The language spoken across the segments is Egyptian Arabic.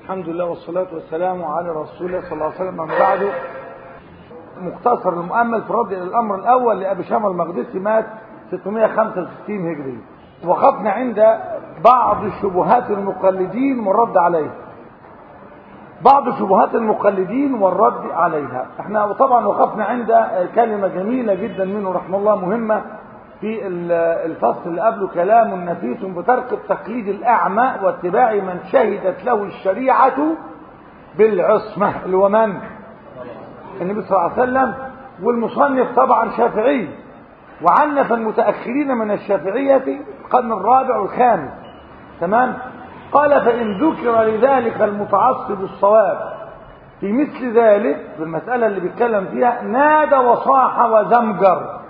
الحمد لله والصلاة والسلام على رسول الله صلى الله عليه وسلم من بعده مختصر المؤمل في رد الأمر الأول لأبي شامة المقدسي مات 665 هجري وقفنا عند بعض شبهات المقلدين والرد عليها بعض شبهات المقلدين والرد عليها احنا طبعا وقفنا عند كلمة جميلة جدا منه رحمه الله مهمة في الفصل اللي قبله كلام نفيس بترك التقليد الأعمى واتباع من شهدت له الشريعة بالعصمة اللي هو من؟ النبي صلى الله عليه وسلم والمصنف طبعا شافعي وعنف المتأخرين من الشافعية القرن الرابع والخامس تمام قال فإن ذكر لذلك المتعصب الصواب في مثل ذلك في المسألة اللي بيتكلم فيها نادى وصاح وزمجر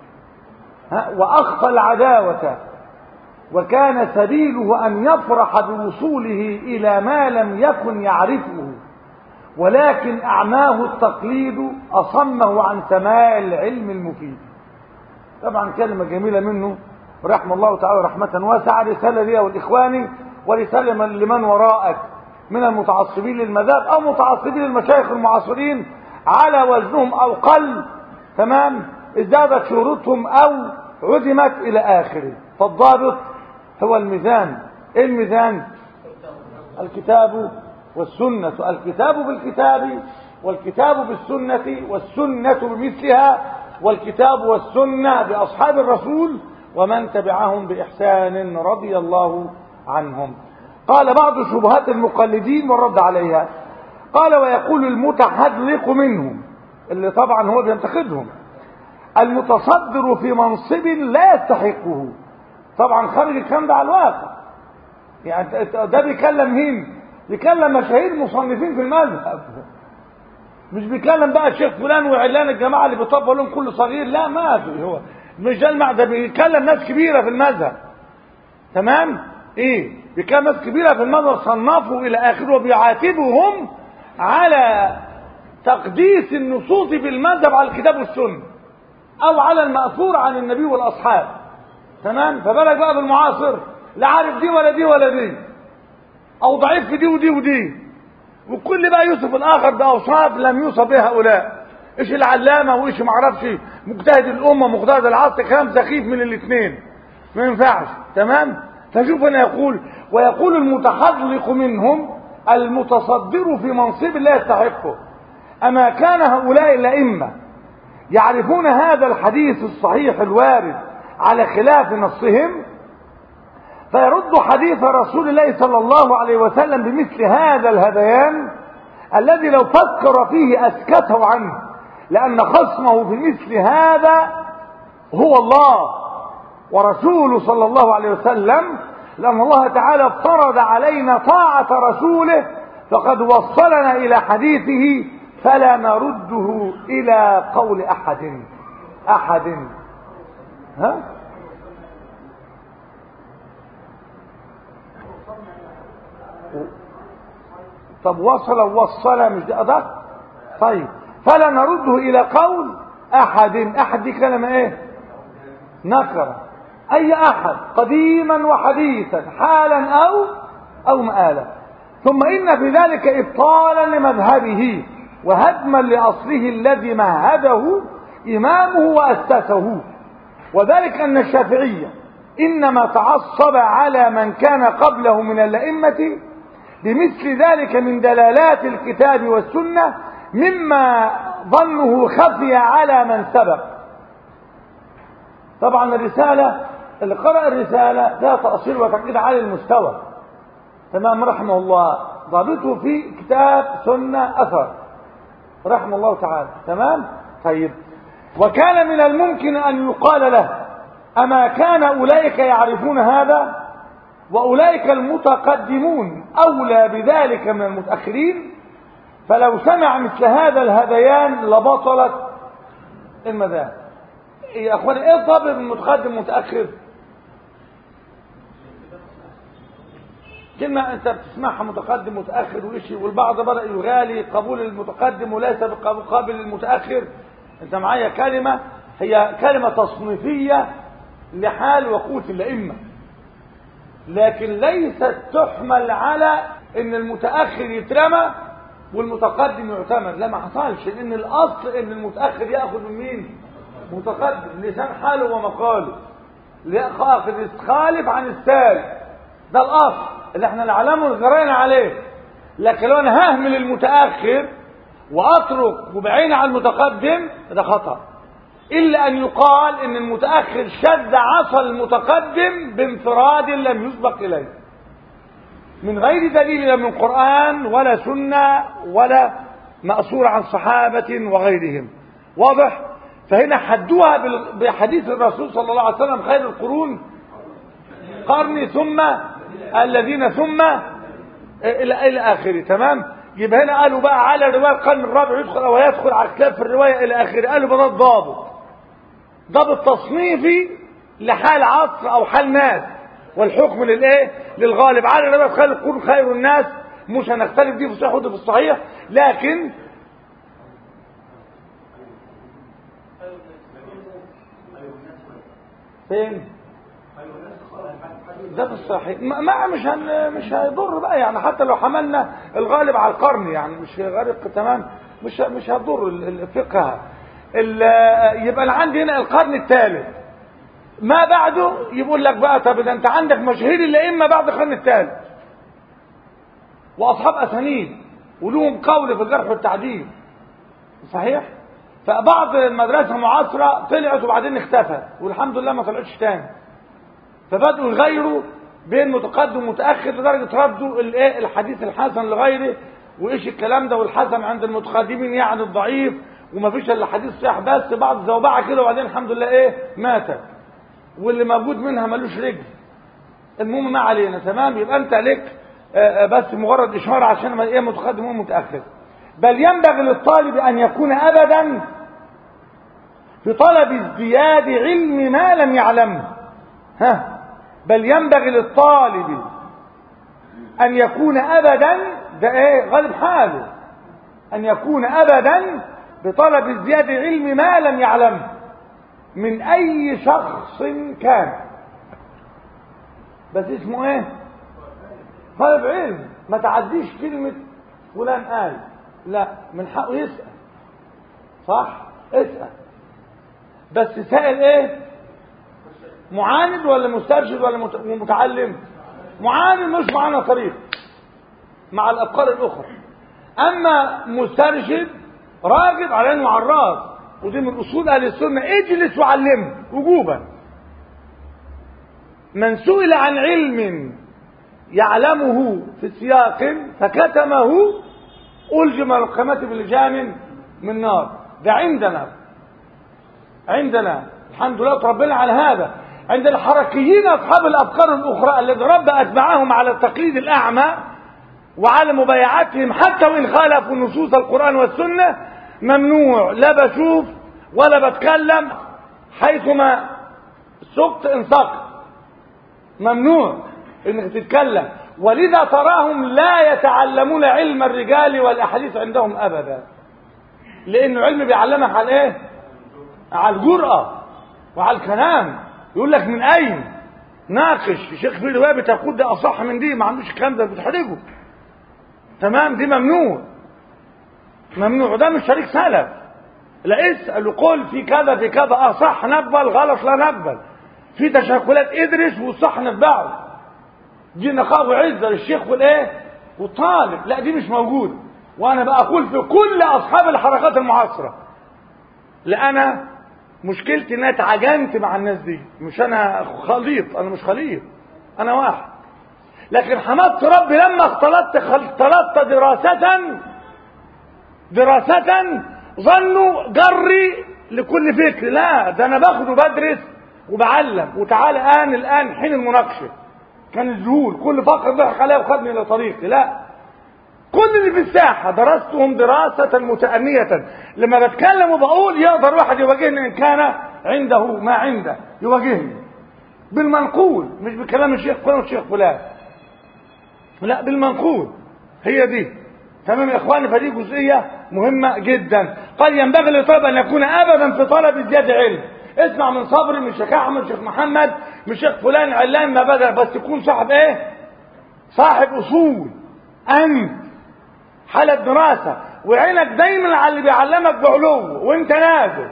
وأخفى العداوة وكان سبيله أن يفرح بوصوله إلى ما لم يكن يعرفه ولكن أعماه التقليد أصمه عن سماع العلم المفيد طبعا كلمة جميلة منه رحمه الله تعالى رحمة واسعة رسالة لي والإخواني ورسالة لمن وراءك من المتعصبين للمذهب أو متعصبين للمشايخ المعاصرين على وزنهم أو قل تمام ازدادت شروطهم أو عدمت إلى آخره فالضابط هو الميزان إيه الميزان الكتاب والسنة الكتاب بالكتاب والكتاب بالسنة والسنة بمثلها والكتاب والسنة بأصحاب الرسول ومن تبعهم بإحسان رضي الله عنهم قال بعض شبهات المقلدين والرد عليها قال ويقول المتحذلق منهم اللي طبعا هو بينتقدهم المتصدر في منصب لا يستحقه طبعا خارج الكلام ده على الواقع يعني ده بيكلم مين بيكلم مشاهير مصنفين في المذهب مش بيكلم بقى الشيخ فلان وعلان الجماعه اللي بيطبقوا لهم كل صغير لا ما في هو مش ده المعنى ده بيكلم ناس كبيره في المذهب تمام ايه بيكلم ناس كبيره في المذهب صنفوا الى اخره وبيعاتبهم على تقديس النصوص بالمذهب على الكتاب والسنه او على المأثور عن النبي والاصحاب تمام فبالك بقى بالمعاصر لا عارف دي ولا دي ولا دي او ضعيف في دي ودي ودي وكل بقى يوصف الاخر باوصاف لم يوصف بها هؤلاء ايش العلامه وايش ما اعرفش مجتهد الامه مجتهد العصر كلام سخيف من الاثنين ما ينفعش تمام فشوف هنا يقول ويقول المتحذلق منهم المتصدر في منصب لا يستحقه اما كان هؤلاء الائمه يعرفون هذا الحديث الصحيح الوارد على خلاف نصهم فيرد حديث رسول الله صلى الله عليه وسلم بمثل هذا الهذيان الذي لو فكر فيه أسكته عنه لأن خصمه في مثل هذا هو الله ورسوله صلى الله عليه وسلم لأن الله تعالى افترض علينا طاعة رسوله فقد وصلنا إلى حديثه فلا نرده إلى قول أحد أحد ها طب وصل وصل مش ده أدق طيب فلا نرده إلى قول أحد أحد دي كلمة إيه نكرة أي أحد قديما وحديثا حالا أو أو مآلا ثم إن في ذلك إبطالا لمذهبه وهدما لأصله الذي مهده إمامه وأسسه وذلك أن الشافعية إنما تعصب على من كان قبله من الأئمة بمثل ذلك من دلالات الكتاب والسنة مما ظنه خفي على من سبق طبعا الرسالة اللي قرأ الرسالة فيها تأصيل وتقييد على المستوى تمام رحمه الله ضابطه في كتاب سنة أثر رحمه الله تعالى تمام طيب وكان من الممكن أن يقال له أما كان أولئك يعرفون هذا وأولئك المتقدمون أولى بذلك من المتأخرين فلو سمع مثل هذا الهذيان لبطلت المذاهب يا أخواني إيه الضابط المتقدم متأخر كلمة أنت بتسمعها متقدم متأخر وإشي والبعض بدأ يغالي قبول المتقدم وليس بقابل المتأخر أنت معايا كلمة هي كلمة تصنيفية لحال وقوة الأئمة لكن ليست تحمل على ان المتاخر يترمى والمتقدم يعتمد لا ما حصلش لان الاصل ان المتاخر ياخذ من مين متقدم لسان حاله ومقاله ياخذ يتخالف عن السالف ده الاصل اللي احنا نعلمه وغرينا عليه لكن لو انا ههمل المتاخر واترك وبعيني على المتقدم ده خطا الا ان يقال ان المتاخر شد عصا المتقدم بانفراد لم يسبق اليه من غير دليل لا من قران ولا سنه ولا ماثور عن صحابه وغيرهم واضح فهنا حدوها بحديث الرسول صلى الله عليه وسلم خير القرون قرني ثم الذين ثم الى الى اخره تمام يبقى هنا قالوا بقى على روايه القرن الرابع يدخل او يدخل على الكتاب في الروايه الى اخره قالوا بقى ده الضابط ضابط تصنيفي لحال عصر او حال ناس والحكم للايه للغالب على روايه خير القرون خير الناس مش هنختلف دي في الصحيح ودي في الصحيح لكن فين ده في الصحيح ما مش هن مش هيضر بقى يعني حتى لو حملنا الغالب على القرن يعني مش غالب تمام مش مش هتضر الفقه يبقى اللي عندي هنا القرن الثالث ما بعده يقول لك بقى طب ده انت عندك مشاهير الائمه بعد القرن الثالث واصحاب اسانيد ولهم قول في الجرح والتعديل صحيح فبعض المدرسه المعاصره طلعت وبعدين اختفت والحمد لله ما طلعتش تاني فبدأوا يغيروا بين متقدم ومتأخر لدرجة ردوا الايه الحديث الحسن لغيره وايش الكلام ده والحسن عند المتقدمين يعني الضعيف وما فيش الا حديث صحيح بس بعض زوبعه كده وبعدين الحمد لله ايه مات واللي موجود منها ملوش رجل المهم ما علينا تمام يبقى انت لك بس مجرد اشاره عشان ايه متقدم ومتاخر بل ينبغي للطالب ان يكون ابدا في طلب ازدياد علم ما لم يعلمه ها بل ينبغي للطالب أن يكون أبدا ده إيه غالب حاله أن يكون أبدا بطلب ازدياد علم ما لم يعلمه من أي شخص كان بس اسمه إيه طالب علم ما تعديش كلمة فلان قال لا من حقه يسأل صح اسأل بس سائل ايه معاند ولا مسترشد ولا متعلم معاند مش معانا طريق مع الافكار الاخرى اما مسترشد راغب على انه عراض ودي من اصول اهل السنه اجلس وعلمه وجوبا من سئل عن علم يعلمه في سياق فكتمه ألجم القمة بلجان من نار ده عندنا عندنا الحمد لله ربنا على هذا عند الحركيين أصحاب الأفكار الأخرى الذي رب أتبعهم على التقليد الأعمى وعلى مبايعتهم حتى وإن خالفوا نصوص القرآن والسنة ممنوع لا بشوف ولا بتكلم حيثما سقط إن سقط ممنوع انك تتكلم ولذا تراهم لا يتعلمون علم الرجال والاحاديث عندهم ابدا لانه علم بيعلمك على ايه على الجرأة وعلى الكلام يقول لك من اين ناقش الشيخ في روايه بتقول ده اصح من دي ما عندوش الكلام ده بتحرجه تمام دي ممنوع ممنوع ده مش شريك سلف لا اسال وقل في كذا في كذا اه صح نقبل غلط لا نقبل في تشكلات ادرس والصح نتبعه دي نقاء وعزة للشيخ والايه والطالب لا دي مش موجودة وانا بقول في كل اصحاب الحركات المعاصرة لا انا مشكلتي ان انا اتعجنت مع الناس دي مش انا خليط انا مش خليط انا واحد لكن حمدت ربي لما اختلطت اختلطت دراسة دراسة ظنوا جري لكل فكر لا ده انا باخد وبدرس وبعلم وتعالى الان الان حين المناقشه كان الذهول كل فقر ضحك عليا وخدني الى طريقي لا كل اللي في الساحة درستهم دراسة متأنية لما بتكلم وبقول يقدر واحد يواجهني إن كان عنده ما عنده يواجهني بالمنقول مش بكلام الشيخ فلان والشيخ فلان لا بالمنقول هي دي تمام يا اخواني فدي جزئية مهمة جدا قال ينبغي للطالب ان يكون ابدا في طلب زيادة علم اسمع من صبري من الشيخ احمد الشيخ محمد من الشيخ فلان علان ما بدأ بس تكون صاحب ايه صاحب اصول انت حالة دراسة وعينك دايما على اللي بيعلمك بعلو وانت نازل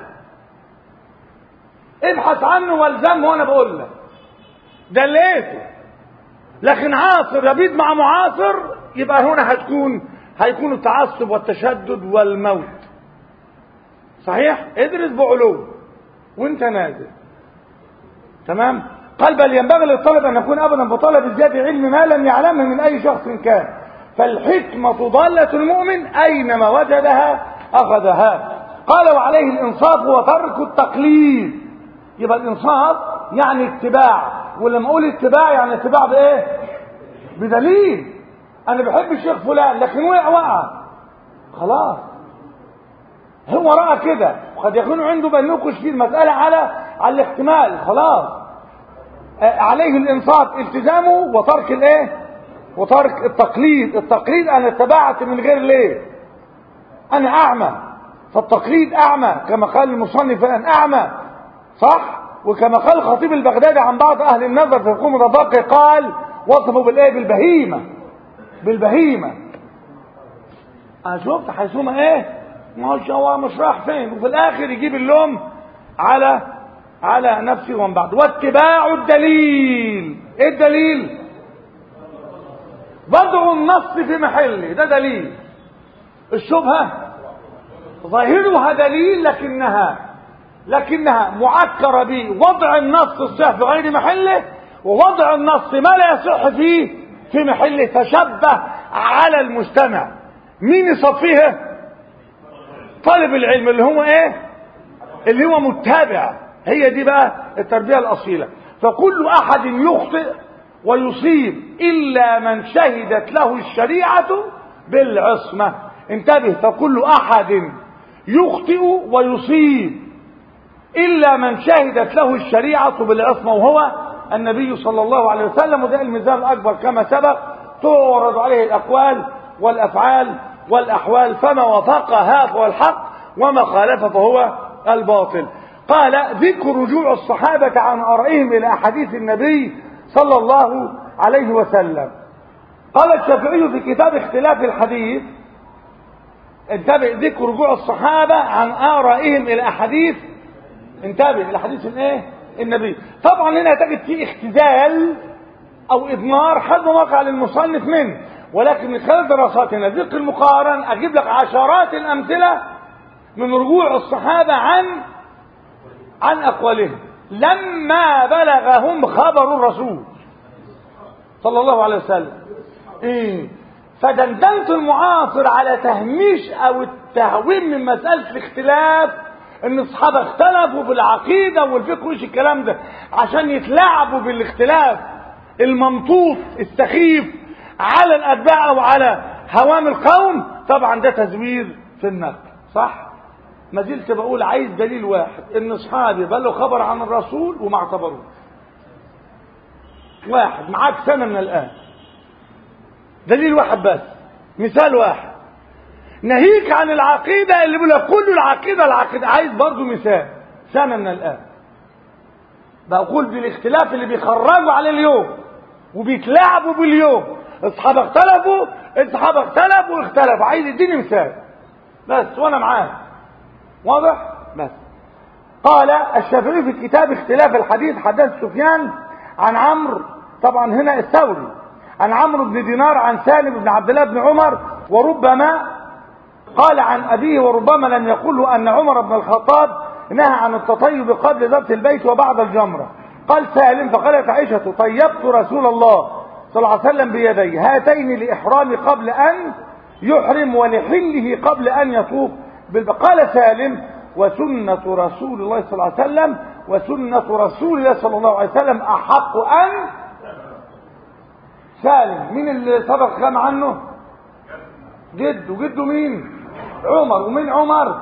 ابحث عنه والزمه وانا بقول لك ده لقيته لكن عاصر يبيد مع معاصر يبقى هنا هتكون هيكون التعصب والتشدد والموت صحيح ادرس بعلو وانت نازل تمام قال بل ينبغي للطالب ان يكون ابدا بطلب زياده علم ما لم يعلمه من اي شخص كان فالحكمه ضاله المؤمن اينما وجدها اخذها قال وعليه الانصاف وترك التقليد يبقى الانصاف يعني اتباع ولما اقول اتباع يعني اتباع بايه بدليل انا بحب الشيخ فلان لكن وقع وقع خلاص هو راى كده وقد يكون عنده بنوكش في المساله على على الاحتمال خلاص آه عليه الانصاف التزامه وترك الايه وترك التقليد التقليد انا اتبعت من غير ليه انا اعمى فالتقليد اعمى كما قال المصنف ان اعمى صح وكما قال الخطيب البغدادي عن بعض اهل النظر في حكومه الرقي قال وصفوا بالايه بالبهيمه بالبهيمه انا شفت حيثما ايه ما هو مش راح فين وفي الاخر يجيب اللوم على على نفسه ومن بعد واتباع الدليل ايه الدليل وضع النص في محله ده دليل الشبهه ظاهرها دليل لكنها لكنها معكره بوضع النص الصحيح في غير محله ووضع النص ما لا يصح فيه في محله تشبه على المستمع مين يصفيه طالب العلم اللي هو ايه اللي هو متابع هي دي بقى التربيه الاصيله فكل احد يخطئ ويصيب الا من شهدت له الشريعه بالعصمه انتبه فكل احد يخطئ ويصيب الا من شهدت له الشريعه بالعصمه وهو النبي صلى الله عليه وسلم وده الميزان الاكبر كما سبق تعرض عليه الاقوال والافعال والاحوال فما وافقها فهو الحق وما خالف فهو الباطل قال ذكر رجوع الصحابه عن ارائهم الى احاديث النبي صلى الله عليه وسلم قال الشافعي في كتاب اختلاف الحديث انتبه ذكر رجوع الصحابه عن ارائهم الى احاديث انتبه الى حديث الايه النبي طبعا هنا تجد فيه اختزال او اضمار حد وقع للمصنف منه ولكن من خلال دراساتنا ذكر المقارن اجيب لك عشرات الامثله من رجوع الصحابه عن عن اقوالهم لما بلغهم خبر الرسول صلى الله عليه وسلم ايه فدندنت المعاصر على تهميش او التهوين من مساله الاختلاف ان الصحابه اختلفوا في العقيده والفقه وش الكلام ده عشان يتلاعبوا بالاختلاف الممطوط السخيف على الاتباع او على هوام القوم طبعا ده تزوير في النقل صح ما زلت بقول عايز دليل واحد ان اصحابي بلوا خبر عن الرسول وما اعتبروه واحد معاك سنه من الان دليل واحد بس مثال واحد ناهيك عن العقيدة اللي بيقول لك كل العقيدة العقيدة عايز برضه مثال سنة من الآن بقول بالاختلاف اللي بيخرجوا عليه اليوم وبيتلاعبوا باليوم الصحابة اختلفوا الصحابة اختلفوا اختلفوا عايز يديني مثال بس وانا معاه واضح بس قال الشافعي في كتاب اختلاف الحديث حدث سفيان عن عمرو طبعا هنا الثوري عن عمرو بن دينار عن سالم بن عبد الله بن عمر وربما قال عن أبيه وربما لم يقله أن عمر بن الخطاب نهى عن التطيب قبل ذبح البيت وبعد الجمرة قال سالم فقالت عائشة طيبت رسول الله صلى الله عليه وسلم بيدي هاتين لإحرامي قبل أن يحرم ولحله قبل أن يطوف قال سالم وسنة رسول الله صلى الله عليه وسلم وسنة رسول الله صلى الله عليه وسلم أحق أن سالم مين اللي سبق كلام عنه جد وجده مين عمر ومين عمر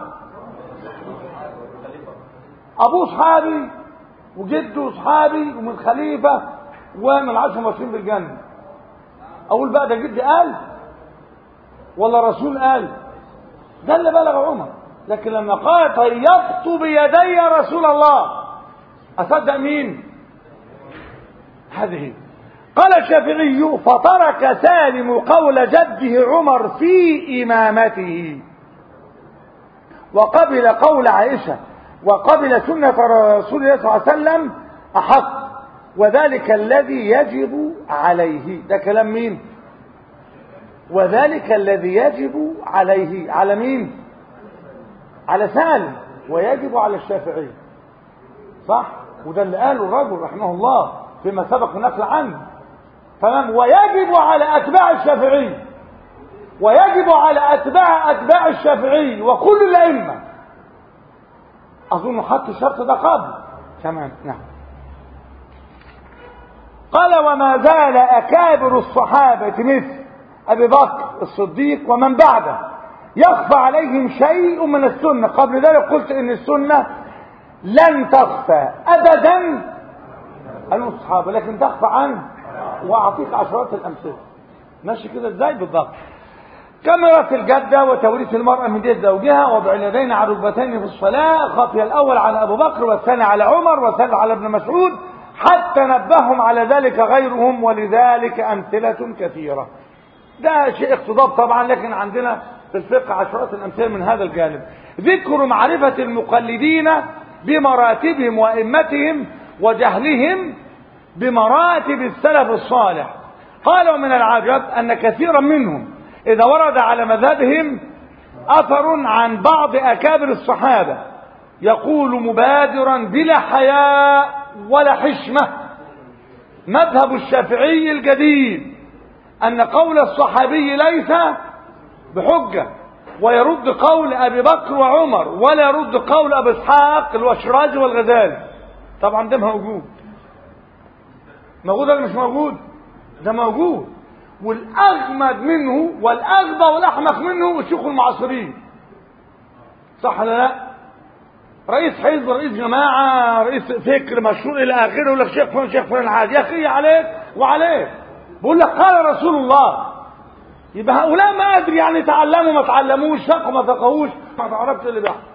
ابوه صحابي وجده صحابي ومن خليفه ومن العشر المبشرين بالجنه اقول بقى ده جدي قال ولا رسول قال ده اللي بلغ عمر لكن لما قال طيبت بيدي رسول الله اصدق مين هذه قال الشافعي فترك سالم قول جده عمر في إمامته وقبل قول عائشة وقبل سنة رسول الله صلى الله عليه وسلم أحق وذلك الذي يجب عليه ده كلام مين وذلك الذي يجب عليه على مين على سالم ويجب على الشافعي صح وده اللي قاله الرجل رحمه الله فيما سبق النقل عنه تمام ويجب على اتباع الشافعي ويجب على اتباع اتباع الشافعي وكل الائمه اظن حط الشرط ده قبل تمام نعم قال وما زال اكابر الصحابه مثل ابي بكر الصديق ومن بعده يخفى عليهم شيء من السنه قبل ذلك قلت ان السنه لن تخفى ابدا عن الصحابه لكن تخفى عنه واعطيك عشرات الامثله ماشي كده ازاي بالضبط كاميرا في الجدة وتوريث المرأة من ديت زوجها وضع اليدين على ركبتين في الصلاة خطي الأول على أبو بكر والثاني على عمر والثالث على ابن مسعود حتى نبههم على ذلك غيرهم ولذلك أمثلة كثيرة ده شيء اقتضاب طبعا لكن عندنا في الفقه عشرات الأمثلة من هذا الجانب ذكر معرفة المقلدين بمراتبهم وأئمتهم وجهلهم بمراتب السلف الصالح قال ومن العجب أن كثيرا منهم إذا ورد على مذهبهم أثر عن بعض أكابر الصحابة يقول مبادرا بلا حياء ولا حشمة مذهب الشافعي الجديد أن قول الصحابي ليس بحجة ويرد قول أبي بكر وعمر ولا يرد قول أبي إسحاق الوشراجي والغزالي طبعا ده موجود موجود ولا مش موجود ده موجود والاغمد منه والاغبى والاحمق منه الشيوخ المعاصرين صح ولا لا رئيس حزب رئيس جماعه رئيس فكر مشهور الى اخره يقول لك شيخ فلان شيخ فلان عادي يا اخي عليك وعليك بقول لك قال رسول الله يبقى هؤلاء ما ادري يعني تعلموا ما تعلموش فقهوا ما فقهوش ما تعرفش اللي بيحصل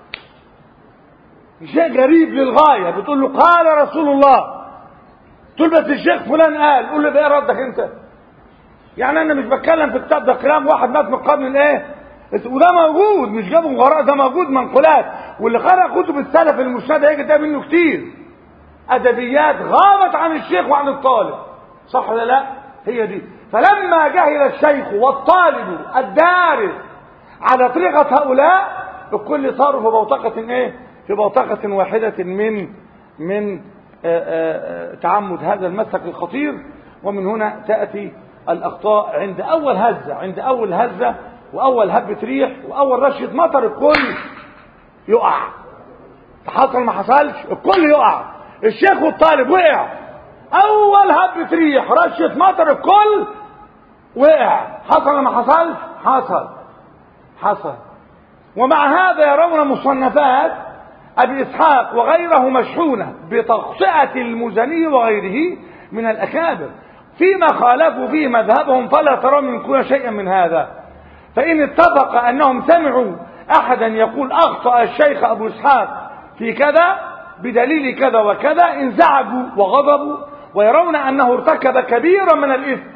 شيء غريب للغايه بتقول له قال رسول الله تقول بس الشيخ فلان قال قول له بقى ردك انت يعني انا مش بتكلم في كتاب ده كلام واحد مات من القرن الايه وده موجود مش جابه وراء ده موجود منقولات واللي قرأ كتب السلف المسندة هيجي ده منه كتير ادبيات غابت عن الشيخ وعن الطالب صح ولا لا هي دي فلما جهل الشيخ والطالب الدارس على طريقة هؤلاء الكل صاروا في بوتقة ايه في بوتقة واحدة من من آآ آآ تعمد هذا المسلك الخطير ومن هنا تأتي الأخطاء عند أول هزة عند أول هزة وأول هبة ريح وأول رشة مطر الكل يقع حصل ما حصلش الكل يقع الشيخ والطالب وقع أول هبة ريح رشة مطر الكل وقع حصل ما حصلش حصل حصل ومع هذا يرون مصنفات أبي إسحاق وغيره مشحونة بتخطئة المزني وغيره من الأكابر فيما خالفوا فيه مذهبهم فلا ترى منكم شيئا من هذا فإن اتفق أنهم سمعوا أحدا يقول أخطأ الشيخ أبو إسحاق في كذا بدليل كذا وكذا انزعجوا وغضبوا ويرون أنه ارتكب كبيرا من الإثم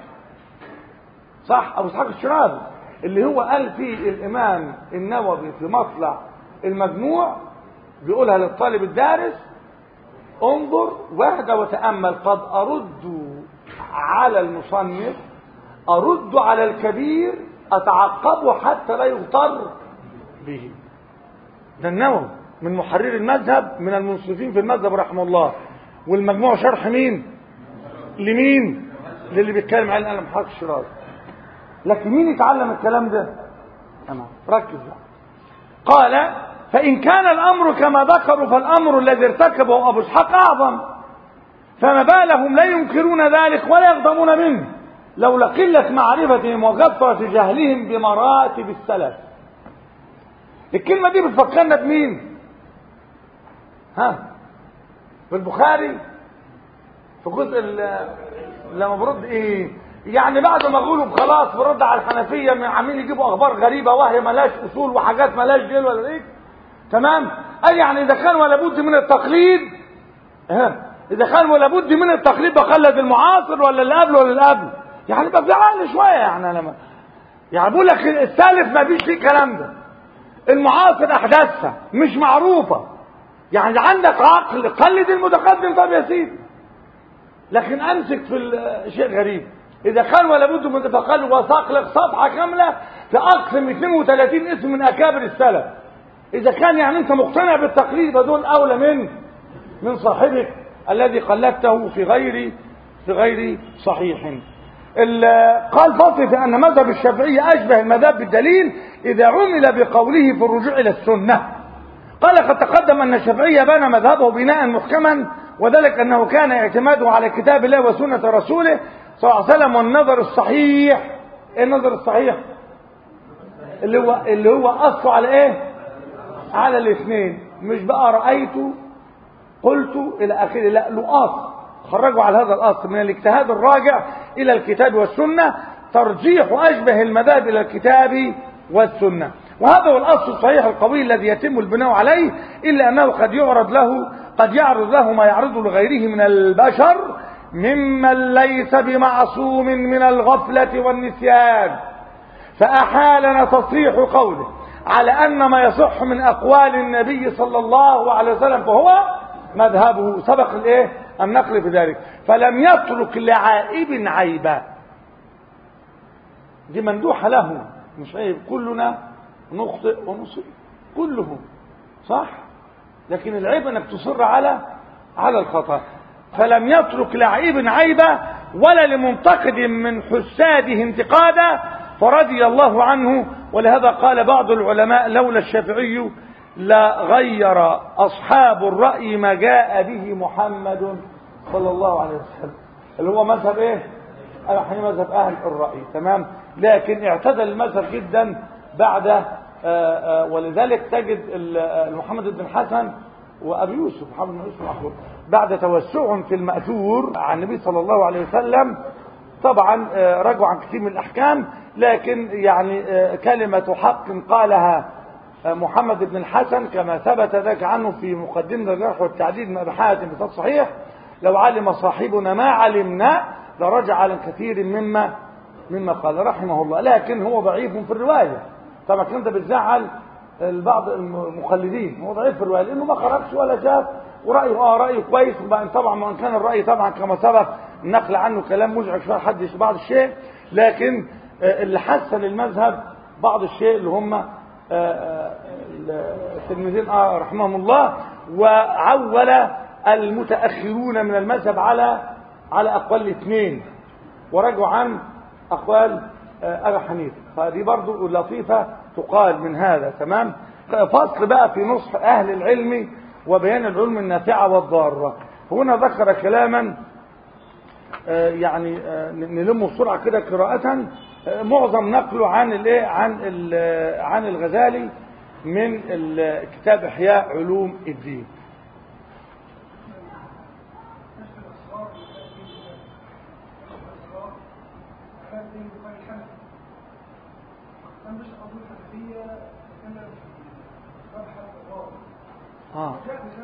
صح أبو إسحاق الشرابي اللي هو قال فيه الإمام النووي في مطلع المجموع بيقولها للطالب الدارس انظر واحدة وتأمل قد أرد على المصنف أرد على الكبير أتعقبه حتى لا يغتر به ده النووي من محرر المذهب من المنصفين في المذهب رحمه الله والمجموع شرح مين لمين للي بيتكلم عن القلم حق الشرار لكن مين يتعلم الكلام ده تمام ركز بقى قال فإن كان الأمر كما ذكروا فالأمر الذي ارتكبه أبو إسحاق أعظم فما بالهم لا ينكرون ذلك ولا يغضبون منه لولا قلة معرفتهم وكثرة جهلهم بمراتب السلف الكلمة دي بتفكرنا بمين ها في البخاري في جزء لما برد ايه يعني بعد ما اقوله خلاص برد على الحنفية من عاملين يجيبوا اخبار غريبة وهي ملاش اصول وحاجات ملاش ديل ولا ايه تمام قال يعني اذا كان ولا بد من التقليد ها اذا كان ولا بد من التقليد بقلد المعاصر ولا اللي قبله ولا اللي قبله يعني يبقى في عقل شويه يعني انا ما يعني بقول لك السالف ما فيش فيه الكلام ده المعاصر احداثها مش معروفه يعني عندك عقل قلد المتقدم طب يا سيدي لكن امسك في شيء غريب اذا كان ولا بد من تقلد وساق لك صفحه كامله في اكثر من 32 اسم من اكابر السلف اذا كان يعني انت مقتنع بالتقليد بدون اولى من من صاحبك الذي قلدته في غير في غير صحيح قال فصل في أن مذهب الشافعية أشبه المذهب بالدليل إذا عمل بقوله في الرجوع إلى السنة قال قد تقدم أن الشافعية بنى مذهبه بناء محكما وذلك أنه كان اعتماده على كتاب الله وسنة رسوله صلى الله عليه وسلم والنظر الصحيح ايه النظر الصحيح اللي هو اللي هو اصله على ايه على الاثنين مش بقى رايت قلت الى اخره لا له اصل خرجوا على هذا الاصل من الاجتهاد الراجع الى الكتاب والسنه ترجيح اشبه المذاهب الى الكتاب والسنه وهذا هو الاصل الصحيح القوي الذي يتم البناء عليه الا انه قد يعرض له قد يعرض له ما يعرض لغيره من البشر ممن ليس بمعصوم من الغفله والنسيان فاحالنا تصريح قوله على ان ما يصح من اقوال النبي صلى الله عليه وسلم فهو مذهبه سبق الايه النقل في ذلك فلم يترك لعائب عيبا دي مندوحة له مش عيب كلنا نخطئ ونصيب كلهم صح لكن العيب انك تصر على على الخطأ فلم يترك لعيب عيبا ولا لمنتقد من حساده انتقادا فرضي الله عنه ولهذا قال بعض العلماء لولا الشافعي لغير أصحاب الرأي ما جاء به محمد صلى الله عليه وسلم اللي هو مذهب ايه احنا مذهب اهل الرأي تمام لكن اعتدل المذهب جدا بعد آآ آآ ولذلك تجد محمد بن حسن وابي يوسف محمد بن يوسف الاخر بعد توسع في المأثور عن النبي صلى الله عليه وسلم طبعا رجعوا عن كثير من الاحكام لكن يعني كلمة حق قالها محمد بن الحسن كما ثبت ذلك عنه في مقدمة الجرح والتعديل من أبي حاتم بصوت صحيح لو علم صاحبنا ما علمنا لرجع على كثير مما مما قال رحمه الله لكن هو ضعيف في الرواية طبعا كنت بتزعل البعض المخلدين هو ضعيف في الرواية لأنه ما خرجش ولا شاف ورأيه اه رأيه كويس طبعا ما كان الرأي طبعا كما سبق النقل عنه كلام مزعج شوية حد بعض الشيء لكن اللي حسن المذهب بعض الشيء اللي هم التلميذين آه رحمهم الله وعول المتأخرون من المذهب على على أقوال الاثنين ورجعوا عن أقوال أبا حنيفة فدي برضو لطيفة تقال من هذا تمام فصل بقى في نصح أهل العلم وبيان العلم النافعة والضارة هنا ذكر كلاما يعني نلمه بسرعة كده قراءة معظم نقله عن الايه عن عن الغزالي من كتاب احياء علوم الدين اه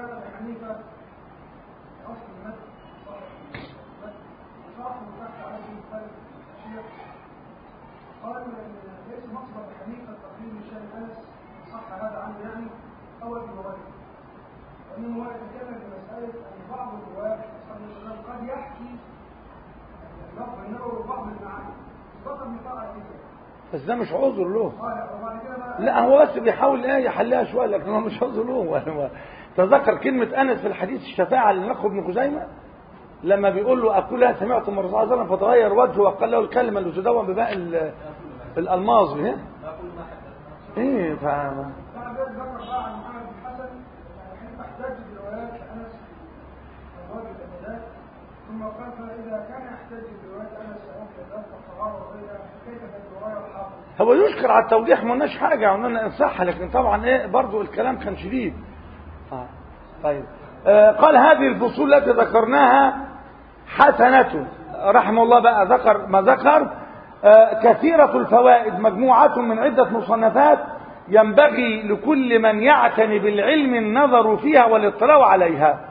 قال ليس مقصد حنيفه تقليد شان انس صح هذا عنه يعني او ابن وغيره وانه هو يتكلم في مساله ان بعض الروايات صلى الله عليه وسلم قد يحكي اللفظ النبوي وبعض المعاني ذكر نطاق كده بس ده مش عذر له اه وبعد كده بقى لا هو بس بيحاول ايه يحلها شويه لكن هو مش عذر له هو تذكر كلمه انس في الحديث الشفاعه اللي نقل ابن خزيمه لما بيقول له أقول سمعت من الرسول صلى الله عليه وسلم فتغير وجهه وقال له الكلمة اللي تدون بباقي الألماظ ها؟ ايه ف بعد ذلك ذكر بقى عن محمد بن حسن حين احتج بروايات انس الراجل الابدات ثم قال فاذا كان يحتج بروايات انس او كذلك الصحابه وغيرها كيف بالروايه الحافظ هو يشكر على التوضيح ما قلناش حاجة قلنا انصحها لكن طبعا ايه برضو الكلام كان شديد آه. طيب آه قال هذه الفصول التي ذكرناها حسنة رحمه الله بقى ذكر ما ذكر آه كثيرة الفوائد مجموعة من عدة مصنفات ينبغي لكل من يعتني بالعلم النظر فيها والاطلاع عليها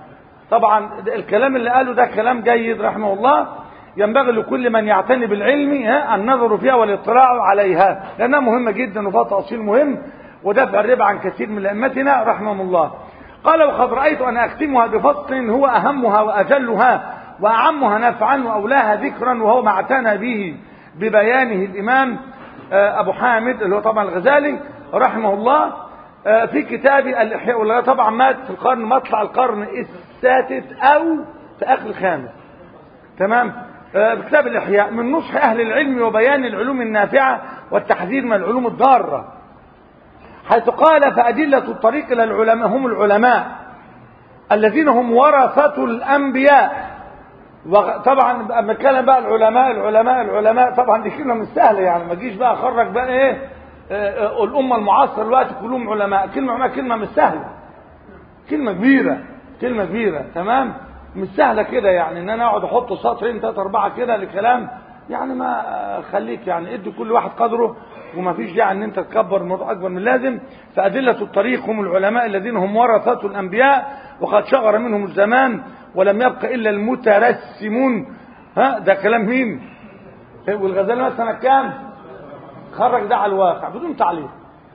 طبعا الكلام اللي قاله ده كلام جيد رحمه الله ينبغي لكل من يعتني بالعلم ها النظر فيها والاطلاع عليها لانها مهمه جدا وفيها تاصيل مهم ودفع الربا عن كثير من ائمتنا رحمهم الله قال وقد رايت ان اختمها بفصل هو اهمها واجلها واعمها نفعا واولاها ذكرا وهو ما اعتنى به ببيانه الامام ابو حامد اللي هو طبعا الغزالي رحمه الله في كتاب الاحياء والله طبعا مات في القرن مطلع القرن السادس او في اخر الخامس تمام بكتاب الإحياء من نصح أهل العلم وبيان العلوم النافعة والتحذير من العلوم الضارة حيث قال فأدلة الطريق إلى العلماء هم العلماء الذين هم ورثة الأنبياء وطبعا اما اتكلم بقى العلماء العلماء العلماء طبعا دي كلمه مش سهله يعني ما تجيش بقى اخرج بقى ايه آه الامه المعاصره دلوقتي كلهم علماء كلمه علماء كلمه مش سهله كلمه كبيره كلمه كبيره تمام مش سهله كده يعني ان انا اقعد احط سطرين ثلاثه اربعه كده لكلام يعني ما خليك يعني ادي كل واحد قدره وما فيش داعي ان انت تكبر الموضوع اكبر من اللازم فادله الطريق هم العلماء الذين هم ورثه الانبياء وقد شغر منهم الزمان ولم يبق الا المترسمون ها ده كلام مين والغزالي مثلا كام خرج ده على الواقع بدون تعليق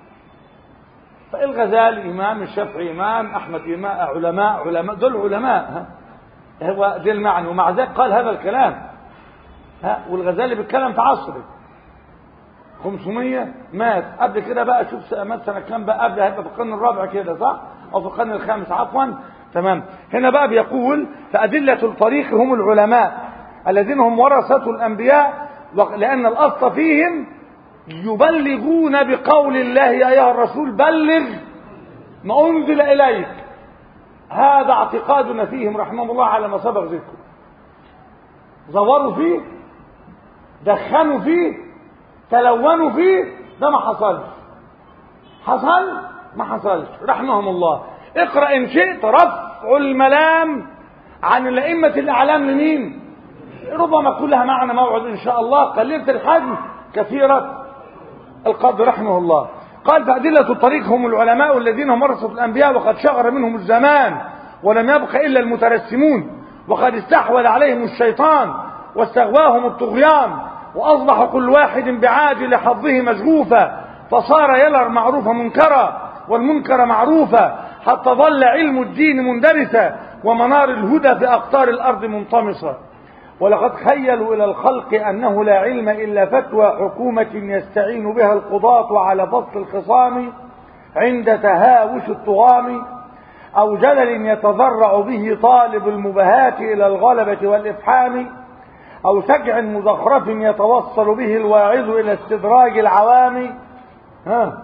فالغزالي امام الشافعي امام احمد امام علماء علماء دول علماء ها هو دي المعنى ومع ذلك قال هذا الكلام ها والغزالي بيتكلم في عصره 500 مات قبل كده بقى شوف مات سنه كام بقى قبل هيبقى في القرن الرابع كده صح او في القرن الخامس عفوا تمام هنا بقى بيقول فأدلة الطريق هم العلماء الذين هم ورثة الأنبياء لأن الأصل فيهم يبلغون بقول الله يا أيها الرسول بلغ ما أنزل إليك هذا اعتقادنا فيهم رحمه الله على ما سبق ذكره زوروا فيه دخنوا فيه تلونوا فيه ده ما حصلش حصل ما حصلش رحمهم الله اقرأ إن شئت رفع الملام عن الأئمة الأعلام لمين ربما كلها معنا موعد إن شاء الله قليلة الحجم كثيرة القدر رحمه الله قال فأدلة الطريق هم العلماء الذين هم ورثة الأنبياء وقد شغر منهم الزمان ولم يبق إلا المترسمون وقد استحوذ عليهم الشيطان واستغواهم الطغيان وأصبح كل واحد بعاجل حظه مشغوفا فصار يرى المعروف منكرا والمنكر معروفا حتى ظل علم الدين مندرسا ومنار الهدى في أقطار الأرض منطمسا ولقد خيلوا إلى الخلق أنه لا علم إلا فتوى حكومة يستعين بها القضاة على فصل الخصام عند تهاوش الطغام أو جلل يتضرع به طالب المباهاة إلى الغلبة والإفحام أو سجع مزخرف يتوصل به الواعظ إلى استدراج العوام ها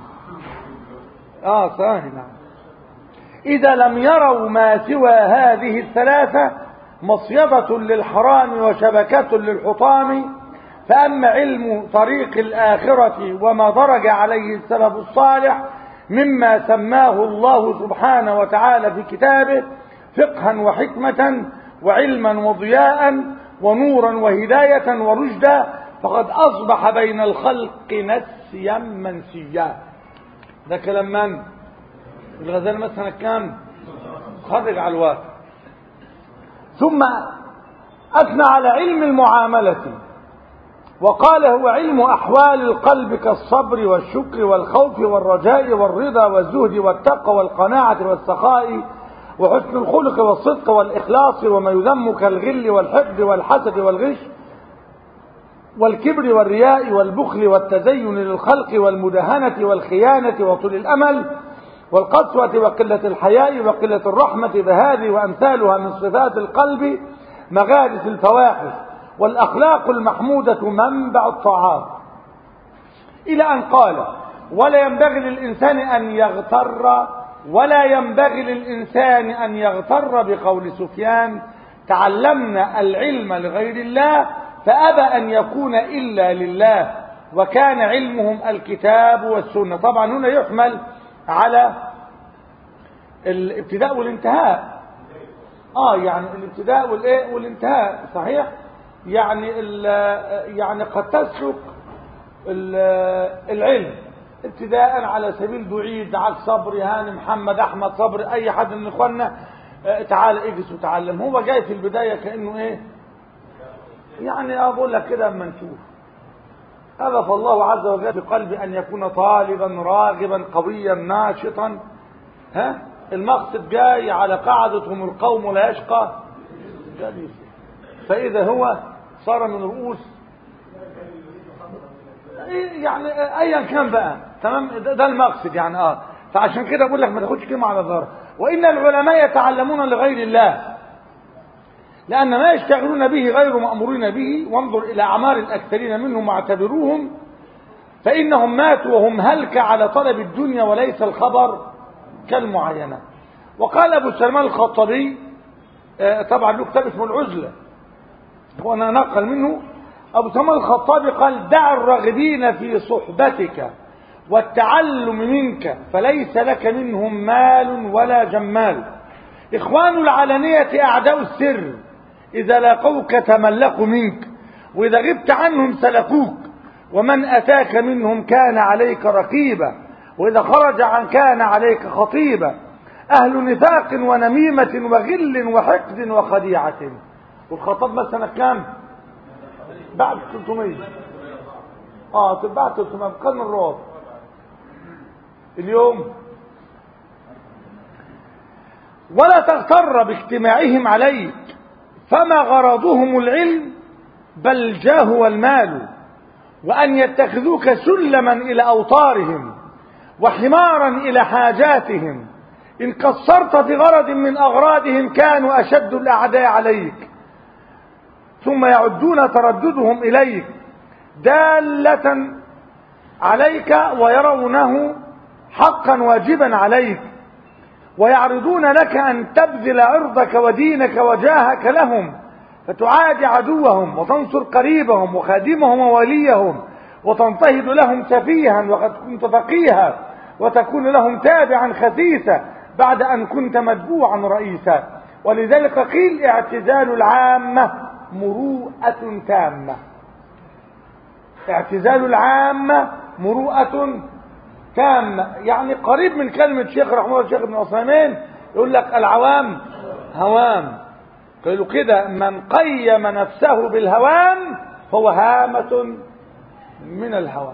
آه صحيح نعم إذا لم يروا ما سوى هذه الثلاثة مصيدة للحرام وشبكة للحطام فأما علم طريق الآخرة وما درج عليه السلف الصالح مما سماه الله سبحانه وتعالى في كتابه فقها وحكمة وعلما وضياء ونورا وهداية ورشدا فقد أصبح بين الخلق نسيا منسيا ده كلام من؟ الغزال مثلا كام؟ خرج على الواقع ثم أثنى على علم المعاملة وقال هو علم أحوال القلب كالصبر والشكر والخوف والرجاء والرضا والزهد والتقى والقناعة والسخاء وحسن الخلق والصدق والإخلاص وما يذم كالغل والحقد والحسد والغش والكبر والرياء والبخل والتزين للخلق والمدهنة والخيانة وطول الأمل والقسوة وقلة الحياء وقلة الرحمة فهذه وأمثالها من صفات القلب مغارس الفواحش والأخلاق المحمودة منبع الطاعات إلى أن قال ولا ينبغي للإنسان أن يغتر ولا ينبغي للإنسان أن يغتر بقول سفيان تعلمنا العلم لغير الله فأبى أن يكون إلا لله وكان علمهم الكتاب والسنة طبعا هنا يحمل على الابتداء والانتهاء اه يعني الابتداء والايه والانتهاء صحيح يعني يعني قد تسلك العلم ابتداء على سبيل دعيد دعاك صبري هاني محمد احمد صبري اي حد من اخواننا آه، تعال اجلس وتعلم هو جاي في البداية كأنه ايه يعني اقول لك كده اما نشوف هدف الله عز وجل بقلب ان يكون طالبا راغبا قويا ناشطا ها المقصد جاي على قاعدتهم القوم لا يشقى جليس فاذا هو صار من رؤوس يعني ايا كان بقى تمام ده, ده المقصد يعني اه فعشان كده بقول لك ما تاخدش كلمه على ظهر وان العلماء يتعلمون لغير الله لأن ما يشتغلون به غير مأمورين به وانظر إلى أعمار الأكثرين منهم واعتبروهم فإنهم ماتوا وهم هلك على طلب الدنيا وليس الخبر كالمعاينة وقال أبو سلمان الخطابي آه، طبعا له كتاب اسمه العزلة وأنا نقل منه أبو سلمان الخطابي قال دع الراغبين في صحبتك والتعلم منك فليس لك منهم مال ولا جمال إخوان العلانية أعداء السر إذا لاقوك تملقوا منك وإذا غبت عنهم سلكوك ومن أتاك منهم كان عليك رقيبا وإذا خرج عن كان عليك خطيبا أهل نفاق ونميمة وغل وحقد وخديعة والخطاب مثلا كام بعد 300 اه بعد 300 بقرن الرابع اليوم ولا تغتر باجتماعهم عليك فما غرضهم العلم بل الجاه والمال وأن يتخذوك سلما إلى أوطارهم وحمارا إلى حاجاتهم إن قصرت في غرض من أغراضهم كانوا أشد الأعداء عليك ثم يعدون ترددهم إليك دالة عليك ويرونه حقا واجبا عليك ويعرضون لك أن تبذل عرضك ودينك وجاهك لهم فتعادي عدوهم وتنصر قريبهم وخادمهم ووليهم وتنتهض لهم سفيها وقد كنت فقيها وتكون لهم تابعا خسيسا بعد أن كنت متبوعا رئيسا ولذلك قيل اعتزال العامة مروءة تامة اعتزال العامة مروءة تامة يعني قريب من كلمة شيخ رحمه الله الشيخ ابن عثيمين يقول لك العوام هوام قالوا كده من قيم نفسه بالهوام هو هامة من الهوام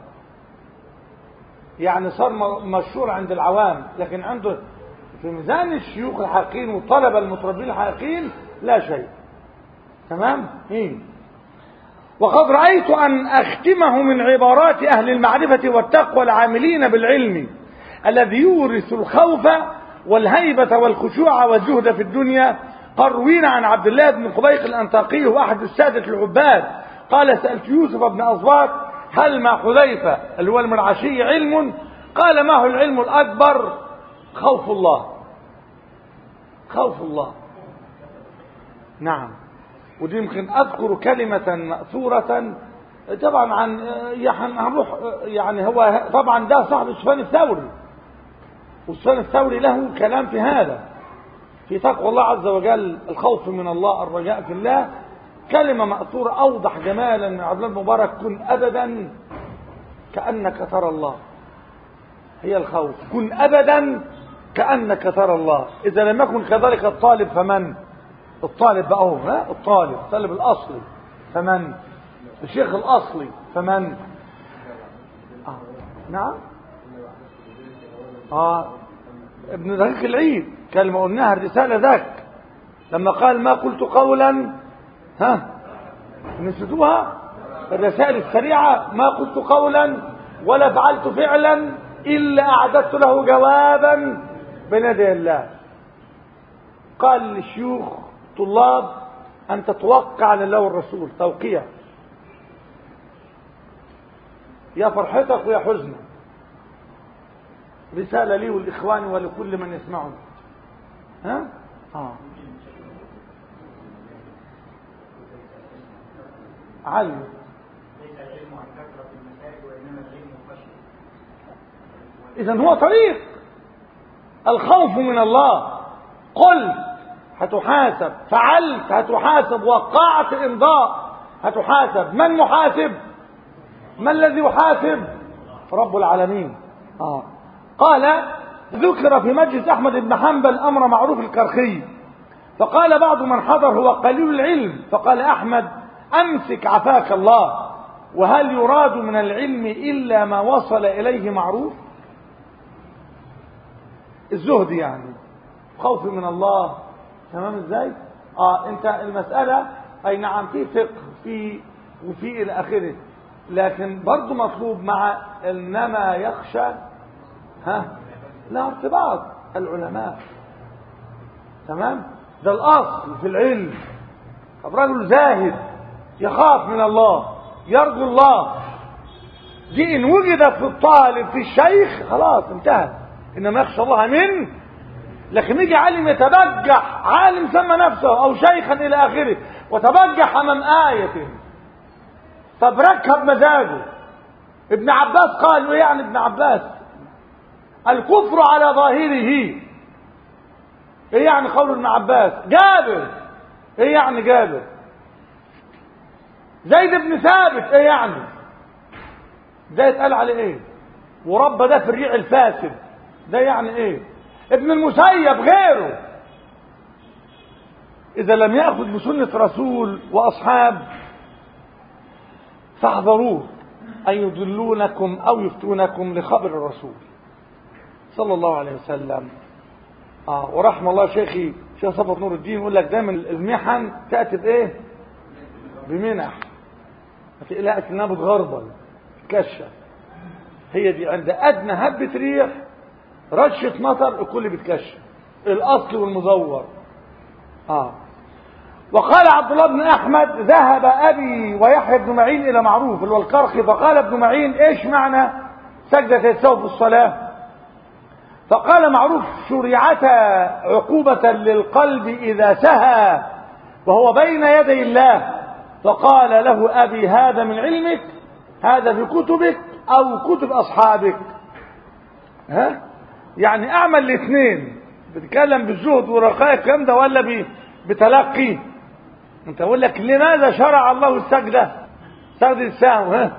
يعني صار مشهور عند العوام لكن عنده في ميزان الشيوخ الحقيقيين والطلبة المتربين الحقيقيين لا شيء تمام إيه؟ وقد رأيت أن أختمه من عبارات أهل المعرفة والتقوى العاملين بالعلم الذي يورث الخوف والهيبة والخشوع والزهد في الدنيا قروين عن عبد الله بن قبيق الأنطاقي وأحد السادة العباد قال سألت يوسف بن أصباط هل مع حذيفة اللي هو المرعشي علم قال ما هو العلم الأكبر خوف الله خوف الله نعم ودي يمكن اذكر كلمة مأثورة طبعا عن يعني هنروح يعني هو طبعا ده صاحب سفيان الثوري وسفيان الثوري له كلام في هذا في تقوى الله عز وجل الخوف من الله الرجاء في الله كلمة مأثورة أوضح جمالا من عبد الله المبارك كن أبدا كأنك ترى الله هي الخوف كن أبدا كأنك ترى الله إذا لم يكن كذلك الطالب فمن الطالب بقى هو ها الطالب الطالب الاصلي فمن الشيخ الاصلي فمن آه. نعم اه ابن دقيق العيد كلمة قلناها الرسالة ذاك لما قال ما قلت قولا ها نسيتوها الرسائل السريعة ما قلت قولا ولا فعلت فعلا إلا أعددت له جوابا بين يدي الله قال للشيوخ طلاب أن تتوقع لله والرسول توقيع يا فرحتك ويا حزنك رسالة لي والإخوان ولكل من يسمعون ها؟ آه. علم إذا هو طريق الخوف من الله قل هتحاسب فعلت هتحاسب وقعت امضاء هتحاسب من محاسب ما الذي يحاسب رب العالمين آه. قال ذكر في مجلس احمد بن حنبل امر معروف الكرخي فقال بعض من حضر هو قليل العلم فقال أحمد أمسك عفاك الله وهل يراد من العلم إلا ما وصل إليه معروف الزهد يعني خوف من الله تمام ازاي اه انت المسألة اي نعم في فقه في وفي الى اخره لكن برضه مطلوب مع انما يخشى ها لا ارتباط العلماء تمام ده الاصل في العلم طب رجل زاهد يخاف من الله يرجو الله دي ان وجدت في الطالب في الشيخ خلاص انتهى انما يخشى الله منه لكن يجي عالم يتبجح عالم سمى نفسه او شيخا الى اخره وتبجح امام آية طب ركب مزاجه ابن عباس قال ايه يعني ابن عباس الكفر على ظاهره ايه يعني قول ابن عباس جابر ايه يعني جابر زيد بن ثابت ايه يعني ده يتقال عليه ايه ورب ده في الريع الفاسد ده يعني ايه ابن المسيب غيره اذا لم ياخذ بسنه رسول واصحاب فاحذروه ان يضلونكم او يفتونكم لخبر الرسول صلى الله عليه وسلم اه ورحم الله شيخي شيخ صفوت نور الدين يقول لك دايما المحن تاتي بايه بمنح ما تقلقش انها بتغربل تكشف هي دي عند ادنى هبه ريح رشه مطر الكل بيتكشف الاصل والمزور اه وقال عبد الله بن احمد ذهب ابي ويحيى بن معين الى معروف اللي هو الكرخي فقال ابن معين ايش معنى سجدة السهو في الصلاة فقال معروف شرعتا عقوبة للقلب إذا سهى وهو بين يدي الله فقال له أبي هذا من علمك هذا في كتبك أو كتب أصحابك ها يعني أعمل الاثنين بتتكلم بالزهد والرقائق الكلام ده ولا بتلقي انت اقول لك لماذا شرع الله السجدة سجد السهو ها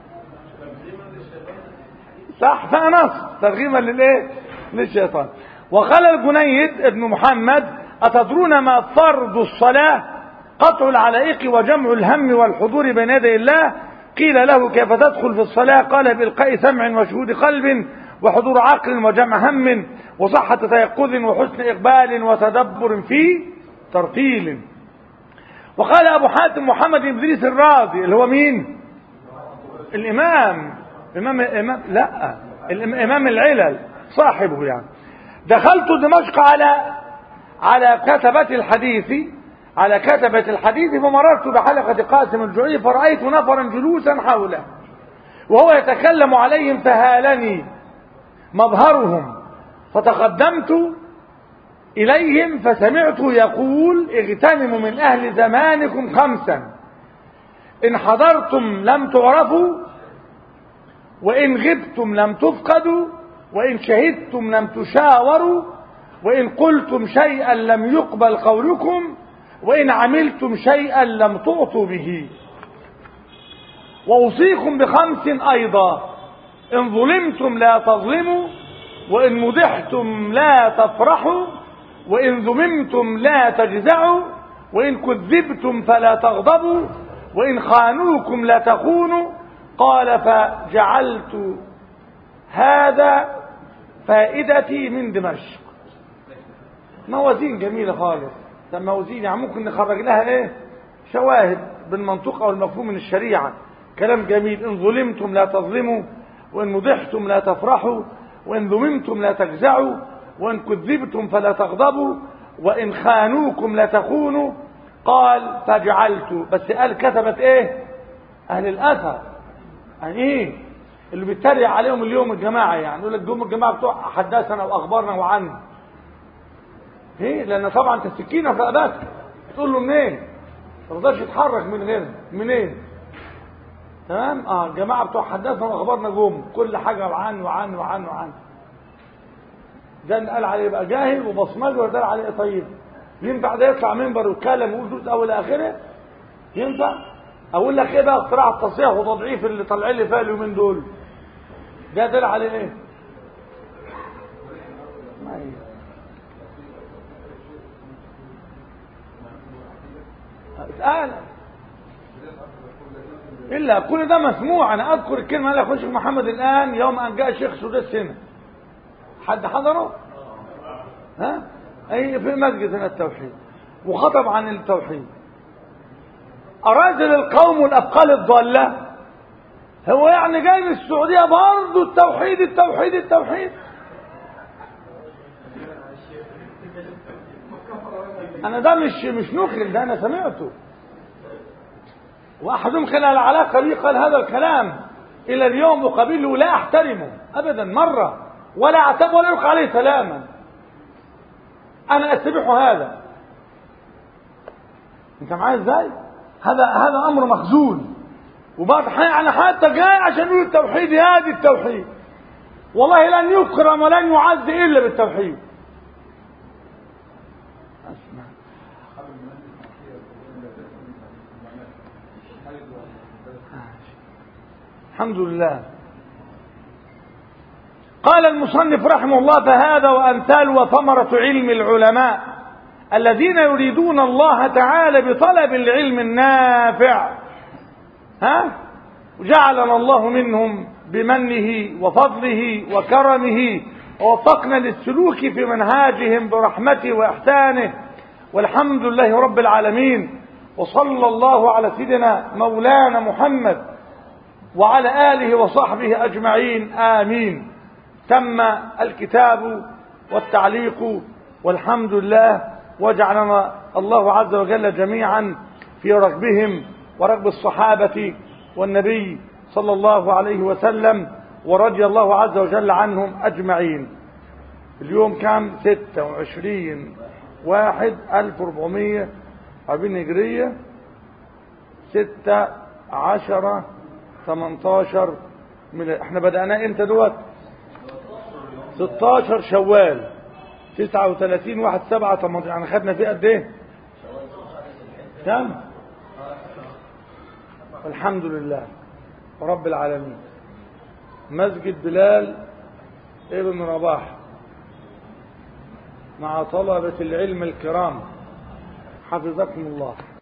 صح فنص ترغيما للايه للشيطان وقال الجنيد ابن محمد أتدرون ما فرض الصلاة قطع العلائق وجمع الهم والحضور بين يدي الله قيل له كيف تدخل في الصلاة قال بإلقاء سمع وشهود قلب وحضور عقل وجمع هم وصحة تيقظ وحسن إقبال وتدبر في ترتيل وقال أبو حاتم محمد بن إدريس الرازي اللي هو مين الإمام إمام, إمام لا الإمام العلل صاحبه يعني دخلت دمشق على على كتبة الحديث على كتبة الحديث فمررت بحلقة قاسم الجعي فرأيت نفرا جلوسا حوله وهو يتكلم عليهم فهالني مظهرهم فتقدمت إليهم فسمعته يقول اغتنموا من أهل زمانكم خمسا إن حضرتم لم تعرفوا وإن غبتم لم تفقدوا وإن شهدتم لم تشاوروا وإن قلتم شيئا لم يقبل قولكم وإن عملتم شيئا لم تعطوا به وأوصيكم بخمس أيضا إن ظلمتم لا تظلموا وإن مدحتم لا تفرحوا وإن ذممتم لا تجزعوا وإن كذبتم فلا تغضبوا وإن خانوكم لا تخونوا قال فجعلت هذا فائدتي من دمشق موازين جميلة خالص موازين يعني ممكن نخرج لها ايه شواهد بالمنطق او المفهوم من الشريعة كلام جميل ان ظلمتم لا تظلموا وان مدحتم لا تفرحوا وان ذممتم لا تجزعوا وان كذبتم فلا تغضبوا وان خانوكم لا تخونوا قال فجعلت بس قال كتبت ايه اهل الاثر يعني ايه اللي بيتريق عليهم اليوم الجماعة يعني يقول لك جم الجماعة بتوع حدثنا واخبرنا وعنا ايه لان طبعا انت السكينة في رقبتك تقول له منين ما تقدرش تتحرك من غير منين تمام اه الجماعة بتوع حدثنا واخبرنا جم كل حاجة وعن وعن وعن وعن ده قال عليه يبقى جاهل وبصمجي وده قال عليه طيب ينفع ده يطلع منبر ويتكلم ويقول جزء اول اخره ينفع اقول لك ايه بقى اختراع التصحيح وتضعيف اللي طالعين لي فيها اليومين دول ده دل عليه ايه اتقال إلا كل ده مسموع أنا أذكر الكلمة اللي أخوي الشيخ محمد الآن يوم أن جاء شيخ سداس هنا حد حضره؟ ها؟ أي في مسجد هنا التوحيد وخطب عن التوحيد أراذل القوم والأبقال الضالة هو يعني جاي من السعودية برضه التوحيد التوحيد التوحيد أنا ده مش مش نقل ده أنا سمعته وأحدهم خلال العلاقة بي قال هذا الكلام إلى اليوم وقبيله لا أحترمه أبدا مرة ولا أعتبر ولا يلقى عليه سلاما أنا أستبيح هذا أنت معايا إزاي؟ هذا هذا أمر مخزون وبعد أنا حتى جاي عشان يقول التوحيد هذه التوحيد والله لن يكرم ولن يعز إلا بالتوحيد أسمع الحمد لله قال المصنف رحمه الله فهذا وأمثال وثمرة علم العلماء الذين يريدون الله تعالى بطلب العلم النافع ها جعلنا الله منهم بمنه وفضله وكرمه ووفقنا للسلوك في منهاجهم برحمته وإحسانه والحمد لله رب العالمين وصلى الله على سيدنا مولانا محمد وعلى آله وصحبه أجمعين آمين تم الكتاب والتعليق والحمد لله وجعلنا الله عز وجل جميعا في ركبهم وركب الصحابة والنبي صلى الله عليه وسلم ورضي الله عز وجل عنهم أجمعين اليوم كام ستة وعشرين واحد ألف وربعمية عربين هجرية ستة عشرة ثمنتاشر من احنا بدأنا امتى دوت ستاشر شوال تسعة وثلاثين واحد سبعة ثمانية يعني خدنا فيه قد ايه كم الحمد لله رب العالمين مسجد بلال ابن رباح مع طلبة العلم الكرام حفظكم الله